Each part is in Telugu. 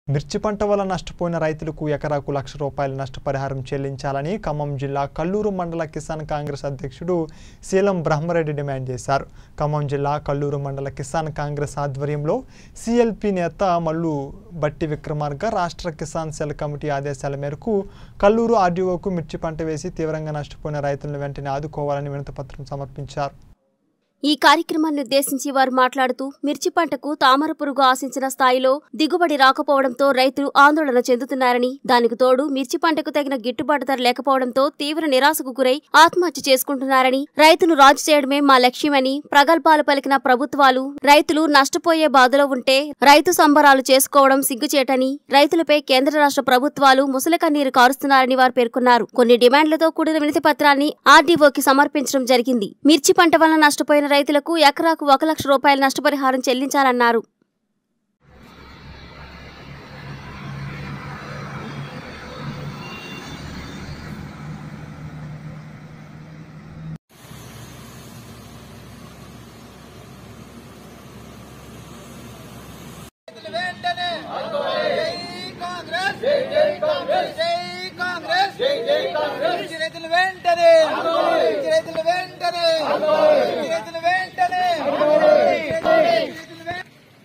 మిర్చి పంట వల్ల నష్టపోయిన రైతులకు ఎకరాకు లక్ష రూపాయల నష్టపరిహారం చెల్లించాలని ఖమ్మం జిల్లా కల్లూరు మండల కిసాన్ కాంగ్రెస్ అధ్యక్షుడు శీలం బ్రహ్మరెడ్డి డిమాండ్ చేశారు ఖమ్మం జిల్లా కల్లూరు మండల కిసాన్ కాంగ్రెస్ ఆధ్వర్యంలో సిఎల్పి నేత మల్లు బట్టి విక్రమార్క రాష్ట్ర కిసాన్ సెల్ కమిటీ ఆదేశాల మేరకు కల్లూరు ఆర్డీఓకు మిర్చి పంట వేసి తీవ్రంగా నష్టపోయిన రైతులను వెంటనే ఆదుకోవాలని వినతిపత్రం సమర్పించారు ఈ కార్యక్రమాన్ని ఉద్దేశించి వారు మాట్లాడుతూ మిర్చి పంటకు తామర పురుగు ఆశించిన స్థాయిలో దిగుబడి రాకపోవడంతో రైతులు ఆందోళన చెందుతున్నారని దానికి తోడు మిర్చి పంటకు తగిన గిట్టుబాటు ధర లేకపోవడంతో తీవ్ర నిరాశకు గురై ఆత్మహత్య చేసుకుంటున్నారని రైతును రాజు చేయడమే మా లక్ష్యమని ప్రగల్భాలు పలికిన ప్రభుత్వాలు రైతులు నష్టపోయే బాధలో ఉంటే రైతు సంబరాలు చేసుకోవడం సిగ్గుచేటని రైతులపై కేంద్ర రాష్ట్ర ప్రభుత్వాలు ముసలి కన్నీరు కారుస్తున్నారని వారు పేర్కొన్నారు కొన్ని డిమాండ్లతో కూడిన వినతి పత్రాన్ని ఆర్డీఓకి సమర్పించడం జరిగింది మిర్చి పంట వలన నష్టపోయిన రైతులకు ఎకరాకు ఒక లక్ష రూపాయల నష్టపరిహారం చెల్లించాలన్నారు రైతులు వెంటనే జై కాంగ్రెస్ జై జై కాంగ్రెస్ జై కాంగ్రెస్ జై జై కాంగ్రెస్ రైతులు వెంటనే రైతులు వెంటనే రైతులు వెంటనే రైతులు వెంటనే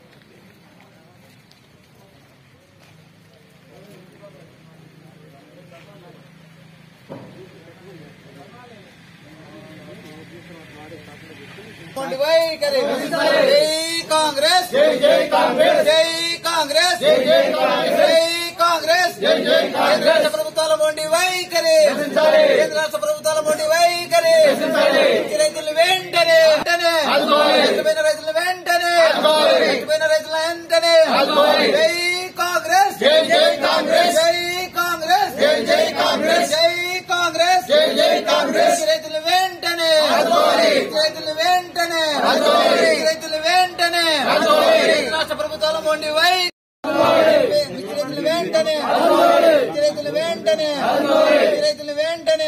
కొండి వైఖరి జై కాంగ్రెస్ జై జై కాంగ్రెస్ జై కాంగ్రెస్ జై జై కాంగ్రెస్ జై కాంగ్రెస్ జై జై కేంద్ర రాష్ట్ర ప్రభుత్వాల మొండి వైఖరి కేంద్ర రాష్ట్ర ప్రభుత్వాల మొండి వైఖరి రైతులు వెంటనే వెంటనే రైతులైన రైతులు వెంటనే రైతులైన రైతుల వెంటనే జై కాంగ్రెస్ జై జై కాంగ్రెస్ జై కాంగ్రెస్ జై జై కాంగ్రెస్ జై కాంగ్రెస్ జై జై కాంగ్రెస్ రైతులు వెంటనే రైతులు వెంటనే రైతులు వెంటనే రాష్ట్ర ప్రభుత్వాల మొండి వై రైతులు వెంటనే రైతులు వెంటనే రైతులు వెంటనే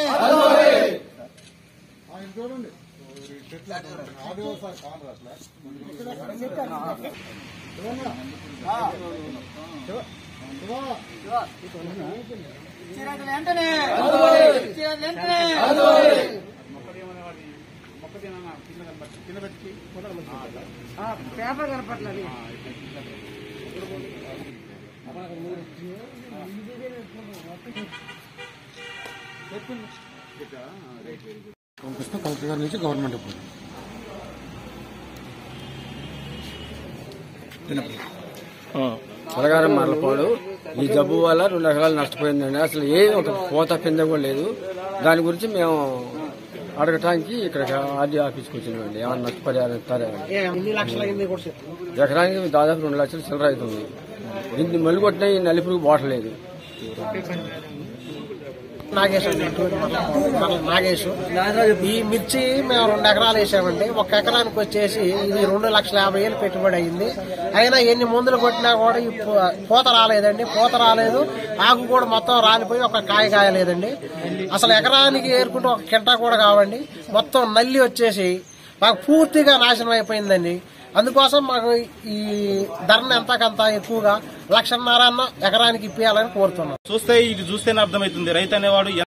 రైతులు వెంటనే రైతులు వెంటనే పేపర్ కనపట్లేదు పంపిస్తాం కలెక్టర్ గారి నుంచి గవర్నమెంట్ పోయింది త్వరగారం మరలపాడు ఈ జబ్బు వల్ల రెండు ఎకరాలు నష్టపోయిందండి అసలు ఏ ఒక కోత పింద కూడా లేదు దాని గురించి మేము అడగటానికి ఇక్కడ ఆర్డీ ఆఫీస్కి వచ్చినామండి ఏమన్నా నష్టపరిహారం ఇస్తారా అని. ఎన్ని లక్షల అయింది కూడా చెప్పు ఎకరానికి దాదాపు రెండు లక్షలు చిల్లర అవుతుంది దీన్ని మళ్ళీ కొట్టినా ఈ నలుపురుగు బాటలేదు నాగేష్ అండి మన నాగేష్ ఈ మిర్చి మేము రెండు ఎకరాలు వేసామండి ఒక ఎకరానికి వచ్చేసి ఇది రెండు లక్షల యాభై వేలు పెట్టుబడి అయింది అయినా ఎన్ని మందులు కొట్టినా కూడా ఈ పూ- పూత రాలేదండి పూత రాలేదు ఆకు కూడా మొత్తం రాలిపోయి ఒక కాయ కాయలేదండి అసలు ఎకరానికి ఏరుకుంటే ఒక కింటా కూడా కావండి మొత్తం నల్లి వచ్చేసి మాకు పూర్తిగా నాశనం అయిపోయిందండి అందుకోసం మాకు ఈ ధరను ఎంతకంత ఎక్కువగా లక్షన్నర అన్న ఎకరానికి ఇప్పించాలని కోరుతున్నాం చూస్తే ఇది చూస్తేనే అర్థమవుతుంది రైతు అనేవాడు